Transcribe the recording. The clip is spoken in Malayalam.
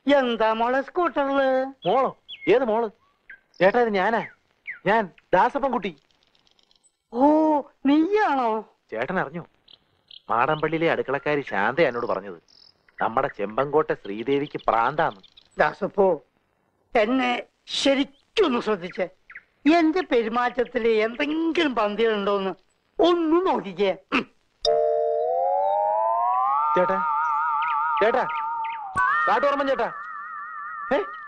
എന്താ മോളെ സ്കൂട്ടറില് മോളോ ഏത് മോള് ചേട്ടാ ഇത് ഞാനാ ഞാൻ ദാസപ്പൻകുട്ടി ഓ നീയാണോ ചേട്ടൻ അറിഞ്ഞു മാടമ്പള്ളിയിലെ അടുക്കളക്കാരി ശാന്ത എന്നോട് പറഞ്ഞത് നമ്മുടെ ചെമ്പങ്കോട്ടെ ശ്രീദേവിക്ക് പ്രാന്താന്ന് ദാസപ്പോ എന്നെ ശരിക്കൊന്ന് ശ്രദ്ധിച്ചേ എന്റെ പെരുമാറ്റത്തില് എന്തെങ്കിലും പന്തികളുണ്ടോന്ന് ഒന്ന് നോക്കിക്കേ ഉം. ചേട്ടാ ചേട്ടാ കാട്ടോർമ്മൻ ചേട്ടാ ഏ